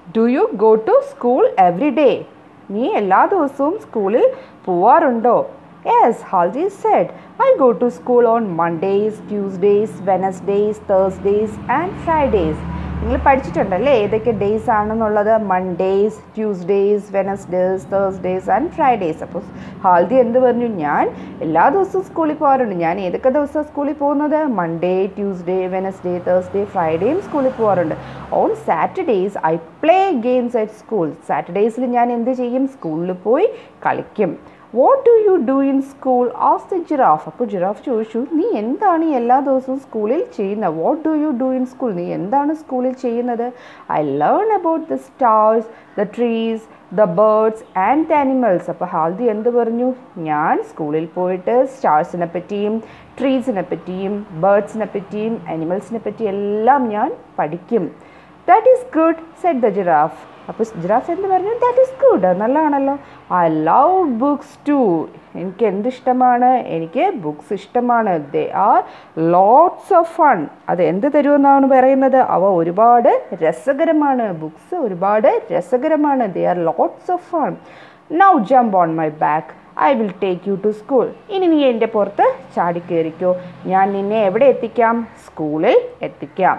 Do you go to school every day നീ എല്ലാ ദിവസവും സ്കൂളിൽ പോവാറുണ്ടോ yes Haldi said I go to school on Mondays Tuesdays Wednesdays Thursdays and Fridays നിങ്ങൾ പഠിച്ചിട്ടുണ്ടല്ലേ ഏതൊക്കെ ഡേയ്സ് ആണെന്നുള്ളത് Mondays Tuesdays Wednesdays Thursdays and Fridays അപ്പോൾ ഹാൽദി എന്ത് പറഞ്ഞു ഞാൻ എല്ലാ ദിവസവും സ്കൂളിൽ പോകാറുണ്ട് ഞാൻ ഏതൊക്കെ ദിവസമാണ് സ്കൂളിൽ പോകുന്നത് മൺഡേ ട്യൂസ്ഡേ വെനസ്ഡേ തേഴ്സ്ഡേ ഫ്രൈഡേയും സ്കൂളിൽ പോകാറുണ്ട് on Saturdays I play games at school സാറ്റർഡേയ്സിൽ ഞാൻ എന്ത് ചെയ്യും സ്കൂളിൽ പോയി കളിക്കും what do you do in school ആസ് ദ ജിറാഫ് അപ്പോൾ ജിറാഫ് ചോദിച്ചു നീ എന്താണ് ഈ എല്ലാ ദിവസവും സ്കൂളിൽ ചെയ്യുന്നത് what do you do in school നീ എന്താണ് സ്കൂളിൽ ചെയ്യുന്നത് I learn about the stars the trees the birds and the animals അപ്പോൾ ഹാൽദി എന്ത് പറഞ്ഞു ഞാൻ സ്കൂളിൽ പോയിട്ട് സ്റ്റാർസിനെ പറ്റിയും ട്രീസിനെ പറ്റിയും ബേർഡ്സിനെ പറ്റിയും അനിമൽസിനെ പറ്റിയും എല്ലാം ഞാൻ പഠിക്കും that is good said the giraffe അപ്പോൾ ജിറാഫ് എന്ത് പറഞ്ഞു ദാറ്റ് ഈസ് ഗുഡ് നല്ലതാണല്ലോ ഐ ലവ് ബുക്സ് ടു എനിക്ക് എന്ത് ഇഷ്ടമാണ് എനിക്ക് ബുക്സ് ഇഷ്ടമാണ് they are lots of fun അത് എന്ത് തരുമെന്നാണ് പറയുന്നത് അവ ഒരുപാട് രസകരമാണ് ബുക്സ് ഒരുപാട് രസകരമാണ് they are lots of fun now jump on my back I will take you to school ഇനി നീ എൻ്റെ പുറത്ത് ചാടിക്കയറിക്കോ ഞാൻ നിന്നെ എവിടെ എത്തിക്കാം സ്കൂളിൽ എത്തിക്കാം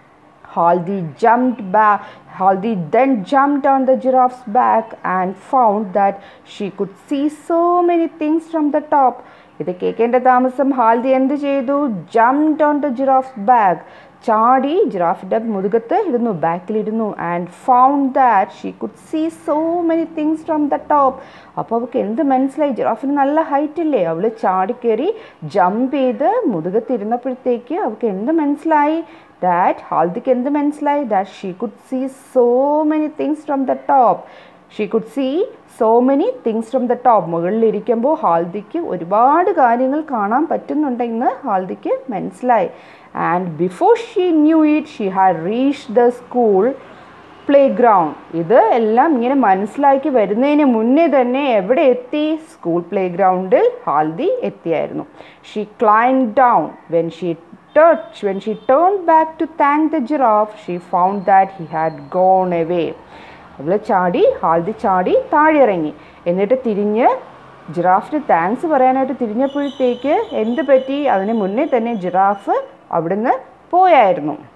Haldi jumped back. Haldi then jumped on the giraffe's back and found that she could see so many things from the top. ഇത് കേൾക്കേണ്ട താമസം ഹാൽദി എന്ത് ചെയ്തു jumped on the giraffe back ചാടി ജിറാഫിൻ്റെ മുതുകത്ത് ഇരുന്നു ബാക്കിലിരുന്നു and found that she could see so many things from the top അപ്പോൾ അവൾക്ക് എന്ത് മനസ്സിലായി ജിറാഫിന് നല്ല ഹൈറ്റ് ഇല്ലേ അവൾ ചാടിക്കയറി ജമ്പ് ചെയ്ത് മുതുകത്തിരുന്നപ്പോഴത്തേക്ക് അവൾക്ക് എന്ത് മനസ്സിലായി ദാറ്റ് ഹാൽദിക്ക് എന്ത് മനസ്സിലായി that she could see so many things from the top she could see so many things from the top മുകളിലിരിക്കുമ്പോൾ ഹാൽദിക്ക് ഒരുപാട് കാര്യങ്ങൾ കാണാൻ പറ്റുന്നുണ്ടെന്ന് ഹാൽദിക്ക് മനസ്സിലായി and before she knew it she had reach the school playground ഇത് എല്ലാം ഇങ്ങനെ മനസ്സിലാക്കി വരുന്നതിന് മുന്നേ തന്നെ എവിടെ എത്തി സ്കൂൾ പ്ലേ ഗ്രൗണ്ടിൽ ഹാൽദി എത്തിയായിരുന്നു she climb down when she touch when she turned back to thank the giraffe she found that he had gone away അവൾ ചാടി ഹാൽദി ചാടി താഴെ ഇറങ്ങി എന്നിട്ട് തിരിഞ്ഞ് ജിറാഫിന് താങ്ക്സ് പറയാനായിട്ട് തിരിഞ്ഞപ്പോഴത്തേക്ക് എന്ത് പറ്റി അതിന് മുന്നേ തന്നെ ജിറാഫ് അവിടുന്ന് പോയായിരുന്നു